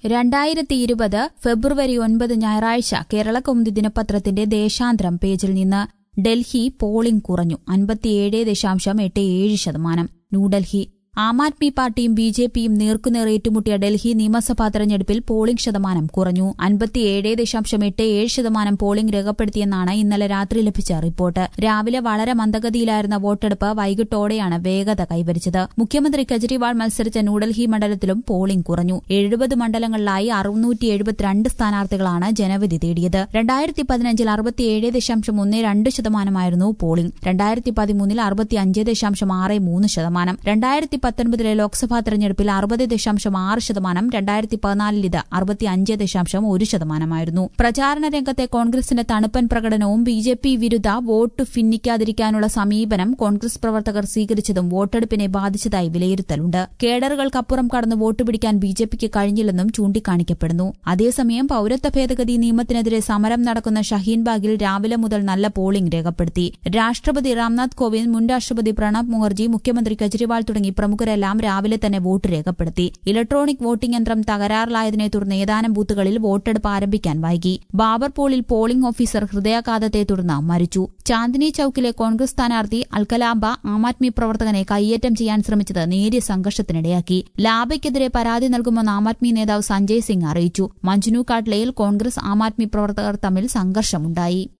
രണ്ടായിരത്തി ഇരുപത് ഫെബ്രുവരി ഒൻപത് ഞായറാഴ്ച കേരളകൗമുദി ദിനപത്രത്തിന്റെ ദേശാന്തരം പേജിൽ നിന്ന് ഡൽഹി പോളിംഗ് കുറഞ്ഞു അൻപത്തിയേഴ് ദശാംശം എട്ട് ഏഴ് ശതമാനം ന്യൂഡൽഹി ആം ആദ്മി പാർട്ടിയും ബി ജെ പിയും നേർക്കുനേർ ഏറ്റുമുട്ടിയ ഡൽഹി നിയമസഭാ തെരഞ്ഞെടുപ്പിൽ പോളിംഗ് ശതമാനം കുറഞ്ഞു അൻപത്തിയേഴ് ദശാംശം എട്ട് ഏഴ് ശതമാനം പോളിംഗ് രേഖപ്പെടുത്തിയെന്നാണ് ഇന്നലെ രാത്രി ലഭിച്ച റിപ്പോർട്ട് രാവിലെ വളരെ മന്ദഗതിയിലായിരുന്ന വോട്ടെടുപ്പ് വൈകിട്ടോടെയാണ് വേഗത കൈവരിച്ചത് മുഖ്യമന്ത്രി കെജ്രിവാൾ മത്സരിച്ച ന്യൂഡൽഹി മണ്ഡലത്തിലും പോളിംഗ് കുറഞ്ഞു എഴുപത് മണ്ഡലങ്ങളിലായി അറുന്നൂറ്റി എഴുപത്തിരണ്ട് സ്ഥാനാർത്ഥികളാണ് ജനവിധി തേടിയത് രണ്ടായിരത്തി പതിനഞ്ചിൽ അറുപത്തിയേഴ് ദശാംശം ഒന്ന് രണ്ട് ശതമാനമായിരുന്നു പോളിംഗ് രണ്ടായിരത്തി പതിമൂന്നിൽ അറുപത്തിയഞ്ച് ദശാംശം ആറ് മൂന്ന് ശതമാനം രണ്ടായിരത്തി പത്തൊൻപതിലെ ലോക്സഭാ തെരഞ്ഞെടുപ്പിൽ അറുപത് ദശാംശം ആറ് ശതമാനം രണ്ടായിരത്തി പതിനാലിൽ ഇത് അറുപത്തിയഞ്ച് ദശാംശം ഒരു ശതമാനമായിരുന്നു പ്രചാരണ രംഗത്തെ കോൺഗ്രസിന്റെ തണുപ്പൻ പ്രകടനവും ബി ജെ പി വിരുദ്ധ വോട്ട് ഭിന്നിക്കാതിരിക്കാനുള്ള സമീപനം കോൺഗ്രസ് പ്രവർത്തകർ സ്വീകരിച്ചതും വോട്ടെടുപ്പിനെ ബാധിച്ചതായി വിലയിരുത്തലുണ്ട് കേഡറുകൾക്കപ്പുറം കടന്ന് വോട്ട് പിടിക്കാൻ ബി ജെ പിക്ക് കഴിഞ്ഞില്ലെന്നും ചൂണ്ടിക്കാണിക്കപ്പെടുന്നു അതേസമയം പൌരത്വ ഭേദഗതി നിയമത്തിനെതിരെ സമരം നടക്കുന്ന ഷഹീൻബാഗിൽ രാവിലെ മുതൽ നല്ല പോളിംഗ് രേഖപ്പെടുത്തി രാഷ്ട്രപതി രാംനാഥ് കോവിന്ദ് മുൻ രാഷ്ട്രപതി പ്രണബ് മുഖർജി മുഖ്യമന്ത്രി കെജ്രിവാൾ തുടങ്ങി പ്രമുഖരെല്ലാം രാവിലെ തന്നെ വോട്ട് രേഖപ്പെടുത്തി ഇലക്ട്രോണിക് വോട്ടിംഗ് യന്ത്രം തകരാറിലായതിനെ തുടർന്ന് ഏതാനും ബൂത്തുകളിൽ വോട്ടെടുപ്പ് ആരംഭിക്കാൻ വൈകി ബാബർപോളിൽ പോളിംഗ് ഓഫീസർ ഹൃദയാഘാതത്തെ തുടർന്ന് മരിച്ചു ചാന്ദിനി ചൌക്കിലെ കോൺഗ്രസ് സ്ഥാനാർത്ഥി അൽക്കലാംബ ആം ആദ്മി പ്രവർത്തകനെ കയ്യേറ്റം ചെയ്യാൻ ശ്രമിച്ചത് നേരിയ സംഘർഷത്തിനിടയാക്കി ലാബയ്ക്കെതിരെ പരാതി നൽകുമെന്ന് ആം ആദ്മി നേതാവ് സഞ്ജയ് സിംഗ് അറിയിച്ചു മഞ്ജുനു കാട്ലയിൽ കോൺഗ്രസ് ആം ആദ്മി പ്രവർത്തകർ തമ്മിൽ സംഘർഷമുണ്ടായി